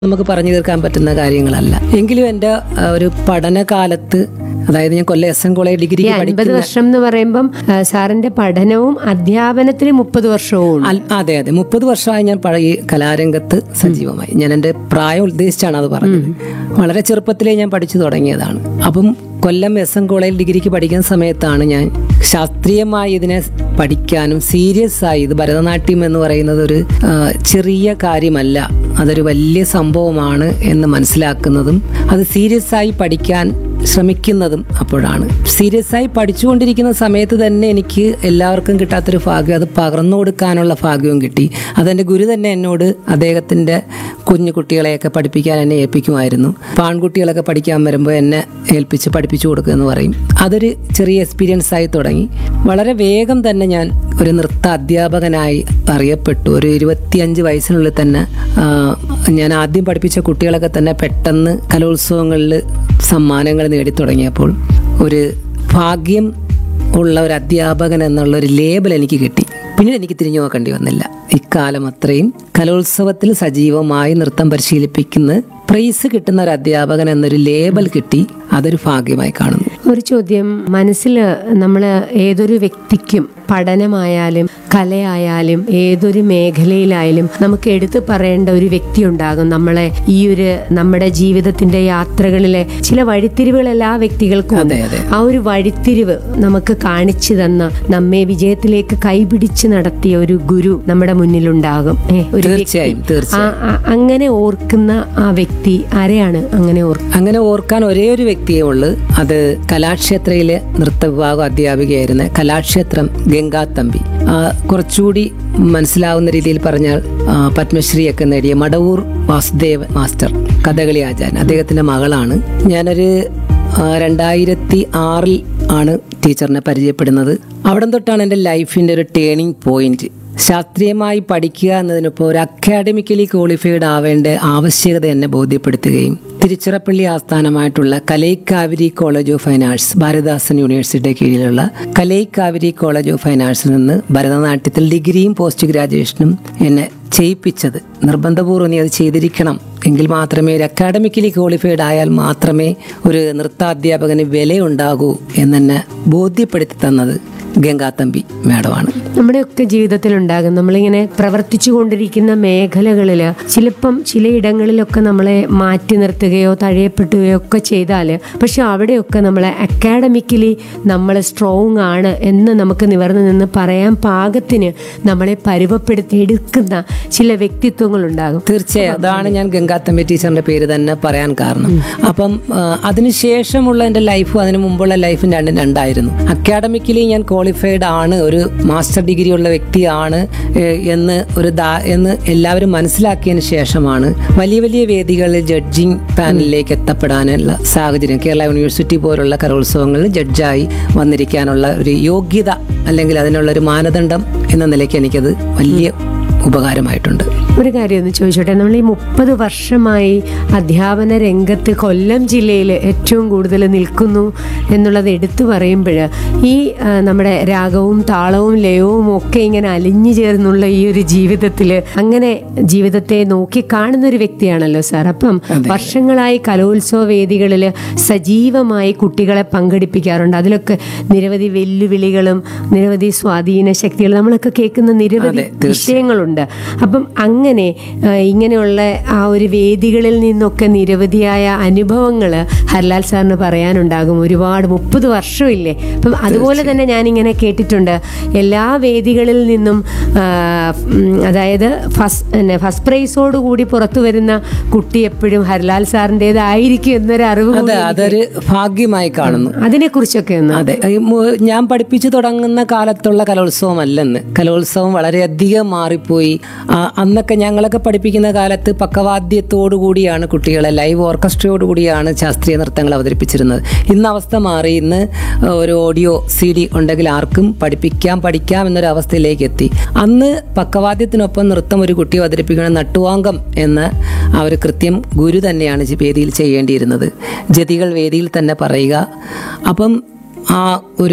നമുക്ക് പറഞ്ഞു തീർക്കാൻ പറ്റുന്ന കാര്യങ്ങളല്ല എങ്കിലും എൻ്റെ ആ, ഒരു പഠനകാലത്ത് അതായത് ഞാൻ Kollam S N college degree ഈ അൻപത് വർഷം എന്ന് പറയുമ്പം ആ, സാറിന്റെ പഠനവും അധ്യാപനത്തിന് മുപ്പത് വർഷവും ഉണ്ട്. അൽ- അതെ അതെ മുപ്പത് വർഷമായി ഞാൻ പഴയ ഈ കലാരംഗത്ത് സജീവമായി ഞാൻ എൻ്റെ പ്രായം ഉദ്ദേശിച്ചാണ് അത് പറഞ്ഞത് വളരെ ചെറുപ്പത്തിലേ ഞാൻ പഠിച്ചു തുടങ്ങിയതാണ് അപ്പം കൊല്ലം എസ് എൻ കോളേജിൽ ഡിഗ്രിക്ക് പഠിക്കുന്ന സമയത്താണ് ഞാൻ ശാസ്ത്രീയമായി ഇതിനെ പഠിക്കാനും സീരിയസ് ആയി ഇത് ഭരതനാട്യം എന്ന് പറയുന്നത് ഒരു ആ, ചെറിയ കാര്യമല്ല അതൊരു വലിയ സംഭവമാണ് എന്ന് മനസ്സിലാക്കുന്നതും അത് സീരിയസ് ആയി പഠിക്കാൻ ശ്രമിക്കുന്നതും അപ്പോഴാണ് സീരിയസ് ആയി പഠിച്ചുകൊണ്ടിരിക്കുന്ന സമയത്ത് തന്നെ എനിക്ക് എല്ലാവർക്കും കിട്ടാത്തൊരു ഭാഗ്യം അത് പകർന്നു കൊടുക്കാനുള്ള ഭാഗ്യവും കിട്ടി അതെൻ്റെ ഗുരു തന്നെ എന്നോട് അദ്ദേഹത്തിൻ്റെ കുഞ്ഞു കുട്ടികളെയൊക്കെ പഠിപ്പിക്കാൻ എന്നെ ഏൽപ്പിക്കുമായിരുന്നു അപ്പോൾ ആൺകുട്ടികളൊക്കെ പഠിക്കാൻ വരുമ്പോൾ എന്നെ ഏൽപ്പിച്ച് പഠിപ്പിച്ചു കൊടുക്കുക എന്ന് പറയും അതൊരു ചെറിയ എക്സ്പീരിയൻസ് ആയി തുടങ്ങി വളരെ വേഗം തന്നെ ഞാൻ ഒരു നൃത്ത അധ്യാപകനായി അറിയപ്പെട്ടു ഒരു ഇരുപത്തിയഞ്ച് വയസ്സിനുള്ളിൽ തന്നെ ആ, ഞാൻ ആദ്യം പഠിപ്പിച്ച കുട്ടികളൊക്കെ തന്നെ പെട്ടെന്ന് കലോത്സവങ്ങളിൽ സമ്മാനങ്ങൾ നേടിത്തുടങ്ങിയപ്പോൾ ഒരു ഭാഗ്യം ഉള്ള ഒരു അധ്യാപകൻ എന്നുള്ള ഒരു ലേബൽ എനിക്ക് കിട്ടി പിന്നീട് എനിക്ക് തിരിഞ്ഞു നോക്കേണ്ടി വന്നില്ല ഇക്കാലം അത്രയും കലോത്സവത്തിൽ സജീവമായി നൃത്തം പരിശീലിപ്പിക്കുന്ന പ്രൈസ് കിട്ടുന്ന ഒരു അധ്യാപകൻ എന്നൊരു ലേബൽ കിട്ടി അതൊരു ഭാഗ്യമായി കാണുന്നു ഒരു ചോദ്യം മനസ്സിൽ നമ്മൾ ഏതൊരു വ്യക്തിക്കും പഠനമായാലും കലയായാലും ഏതൊരു മേഖലയിലായാലും നമുക്ക് എടുത്തു പറയേണ്ട ഒരു വ്യക്തി ഉണ്ടാകും നമ്മളെ ഈ ഒരു നമ്മുടെ ജീവിതത്തിന്റെ യാത്രകളിലെ ചില വഴിത്തിരിവുകൾ എല്ലാ വ്യക്തികൾക്കും ഉണ്ട്. അതെ, അതെ. ആ ഒരു വഴിത്തിരിവ് നമുക്ക് കാണിച്ചു തന്ന നമ്മെ വിജയത്തിലേക്ക് കൈപിടിച്ച് നടത്തിയ ഒരു ഗുരു നമ്മുടെ മുന്നിലുണ്ടാകും ഏ, ഒരു വ്യക്തി. തീർച്ചയായും തീർച്ചയായും ആ- ആ- അങ്ങനെ ഓർക്കുന്ന ആ വ്യക്തി ആരെയാണ് അങ്ങനെ ഓർക്കുക അങ്ങനെ ഓർക്കാൻ ഒരേ ഒരു വ്യക്തിയേ ഉള്ളൂ അത് കലാക്ഷേത്രയിലെ നൃത്ത വിഭാഗം അധ്യാപികയായിരുന്ന കലാക്ഷേത്രം ഗംഗാത്തമ്പി ആ, കുറച്ചുകൂടി മനസ്സിലാവുന്ന രീതിയിൽ പറഞ്ഞാൽ ആ, പത്മശ്രീയൊക്കെ നേടിയ മടവൂർ വാസുദേവ് മാസ്റ്റർ കഥകളി ആചാര്യൻ അദ്ദേഹത്തിന്റെ മകളാണ് ഞാനൊരു ആ, രണ്ടായിരത്തി ആറിൽ ആണ് ടീച്ചറിനെ പരിചയപ്പെടുന്നത് അവിടെ തൊട്ടാണ് എൻ്റെ ലൈഫിൻ്റെ ഒരു ടേണിംഗ് പോയിന്റ് ശാസ്ത്രീയമായി പഠിക്കുക എന്നതിനൊപ്പം ഒരു അക്കാഡമിക്കലി ക്വാളിഫൈഡ് ആവേണ്ട ആവശ്യകത എന്നെ ബോധ്യപ്പെടുത്തുകയും തിരുച്ചിറപ്പള്ളി ആസ്ഥാനമായിട്ടുള്ള Kalaikaviri college of fine arts Bharathidasan യൂണിവേഴ്സിറ്റിയുടെ കീഴിലുള്ള കലൈക്കാവിരി കോളേജ് ഓഫ് ഫൈൻ ആർട്സിൽ നിന്ന് ഭരതനാട്യത്തിൽ ഡിഗ്രിയും പോസ്റ്റ് ഗ്രാജുവേഷനും എന്നെ ചെയ്യിപ്പിച്ചത് നിർബന്ധപൂർവ്വം നീ അത് ചെയ്തിരിക്കണം എങ്കിൽ മാത്രമേ ഒരു അക്കാഡമിക്കലി ക്വാളിഫൈഡ് ആയാൽ മാത്രമേ ഒരു നൃത്താധ്യാപകന് വിലയുണ്ടാകൂ എന്നെന്നെ ബോധ്യപ്പെടുത്തി തന്നത് ഗംഗാത്തമ്പി മാഡമാണ് നമ്മുടെയൊക്കെ ജീവിതത്തിൽ ഉണ്ടാകും നമ്മളിങ്ങനെ പ്രവർത്തിച്ചു കൊണ്ടിരിക്കുന്ന മേഖലകളിൽ ചിലപ്പം ചിലയിടങ്ങളിലൊക്കെ നമ്മളെ മാറ്റി നിർത്തുകയോ തഴയപ്പെട്ടുകയോ ഒക്കെ ചെയ്താൽ പക്ഷെ അവിടെയൊക്കെ നമ്മളെ അക്കാഡമിക്കലി നമ്മൾ സ്ട്രോങ് ആണ് എന്ന് നമുക്ക് നിവർന്നു നിന്ന് പറയാൻ പാകത്തിന് നമ്മളെ പരുവപ്പെടുത്തി എടുക്കുന്ന ചില വ്യക്തിത്വങ്ങളുണ്ടാകും തീർച്ചയായും അതാണ് ഞാൻ ഗംഗാത്തമ്പി ടീച്ചറിന്റെ പേര് തന്നെ പറയാൻ കാരണം അപ്പം ആ, അതിനുശേഷമുള്ള എൻ്റെ ലൈഫും അതിനു മുമ്പുള്ള ലൈഫും രണ്ടും രണ്ടായിരുന്നു അക്കാഡമിക്കലി ഞാൻ ക്വാളിഫൈഡ് ആണ് ഒരു മാസ്റ്റർ ഡിഗ്രി ഉള്ള വ്യക്തിയാണ് ഏ, എന്ന് ഒരു ദാ- എന്ന് എല്ലാവരും മനസ്സിലാക്കിയതിന് ശേഷമാണ് വലിയ വലിയ വേദികളിൽ ജഡ്ജിങ് പാനലിലേക്ക് എത്തപ്പെടാനുള്ള സാഹചര്യം കേരള യൂണിവേഴ്സിറ്റി പോലുള്ള കലോത്സവങ്ങളിൽ ജഡ്ജായി വന്നിരിക്കാനുള്ള ഒരു യോഗ്യത അല്ലെങ്കിൽ അതിനുള്ള ഒരു മാനദണ്ഡം എന്ന നിലയ്ക്ക് എനിക്കത് വലിയ ഉപകാരമായിട്ടുണ്ട് ഒരു കാര്യം ഒന്ന് ചോദിച്ചോട്ടെ നമ്മൾ ഈ മുപ്പത് വർഷമായി അധ്യാപന രംഗത്ത് കൊല്ലം ജില്ലയിൽ ഏറ്റവും കൂടുതൽ നിൽക്കുന്നു എന്നുള്ളത് എടുത്തു പറയുമ്പോൾ ഈ ആ, നമ്മുടെ രാഗവും താളവും ലയവും ഒക്കെ ഇങ്ങനെ അലിഞ്ഞു ചേർന്നുള്ള ഈ ഒരു ജീവിതത്തിൽ അങ്ങനെ ജീവിതത്തെ നോക്കി കാണുന്ന ഒരു വ്യക്തിയാണല്ലോ സാർ അപ്പം വർഷങ്ങളായി കലോത്സവ വേദികളിൽ സജീവമായി കുട്ടികളെ പങ്കെടുപ്പിക്കാറുണ്ട് അതിലൊക്കെ നിരവധി വെല്ലുവിളികളും നിരവധി സ്വാധീന ശക്തികളും നമ്മളൊക്കെ കേൾക്കുന്ന നിരവധി വിഷയങ്ങളുണ്ട് അപ്പം അങ്ങനെ ആ, ഇങ്ങനെയുള്ള ആ ഒരു വേദികളിൽ നിന്നൊക്കെ നിരവധിയായ അനുഭവങ്ങൾ ഹർലാൽ സാറിന് പറയാനുണ്ടാകും ഒരുപാട് മുപ്പത് വർഷമില്ലേ അപ്പം അതുപോലെ തന്നെ ഞാനിങ്ങനെ കേട്ടിട്ടുണ്ട് എല്ലാ വേദികളിൽ നിന്നും ആ, ഉം, അതായത് ഫസ്റ്റ് പിന്നെ ഫസ്റ്റ് പ്രൈസോട് കൂടി പുറത്തു വരുന്ന കുട്ടി എപ്പോഴും ഹർലാൽ സാറിൻ്റെതായിരിക്കും എന്നൊരു അറിവ് അതെ അതൊരു ഭാഗ്യമായി കാണുന്നു അതിനെ കുറിച്ചൊക്കെ ഒന്ന് അതെ ഈ മു- ഞാൻ പഠിപ്പിച്ചു തുടങ്ങുന്ന കാലത്തുള്ള കലോത്സവം അല്ലെന്ന് കലോത്സവം വളരെയധികം മാറിപ്പോയി ആ, അന്നൊക്കെ ഞങ്ങളൊക്കെ പഠിപ്പിക്കുന്ന കാലത്ത് പക്കവാദ്യത്തോടു കൂടിയാണ് കുട്ടികളെ ലൈവ് ഓർക്കസ്ട്രയോട് കൂടിയാണ് ശാസ്ത്രീയ നൃത്തങ്ങൾ അവതരിപ്പിച്ചിരുന്നത് ഇന്ന് അവസ്ഥ മാറി ഇന്ന് ഒരു ഓഡിയോ സി ഡി ഉണ്ടെങ്കിൽ ആർക്കും പഠിപ്പിക്കാം പഠിക്കാം എന്നൊരു അവസ്ഥയിലേക്ക് എത്തി അന്ന് പക്കവാദ്യത്തിനൊപ്പം നൃത്തം ഒരു കുട്ടി അവതരിപ്പിക്കണം നട്ടുവാങ്കം എന്ന് അവർ കൃത്യം ഗുരു തന്നെയാണ് ജി- വേദിയിൽ ചെയ്യേണ്ടിയിരുന്നത് ജതികൾ വേദിയിൽ തന്നെ പറയുക അപ്പം ആ ഒരു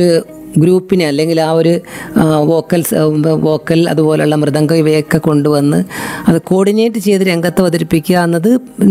ഗ്രൂപ്പിനെ അല്ലെങ്കിൽ ആ ഒരു വോക്കൽസ് വോക്കൽ അതുപോലുള്ള മൃദംഗം ഇവയൊക്കെ കൊണ്ടുവന്ന് അത് കോർഡിനേറ്റ് ചെയ്ത് രംഗത്ത് അവതരിപ്പിക്കുക എന്നത്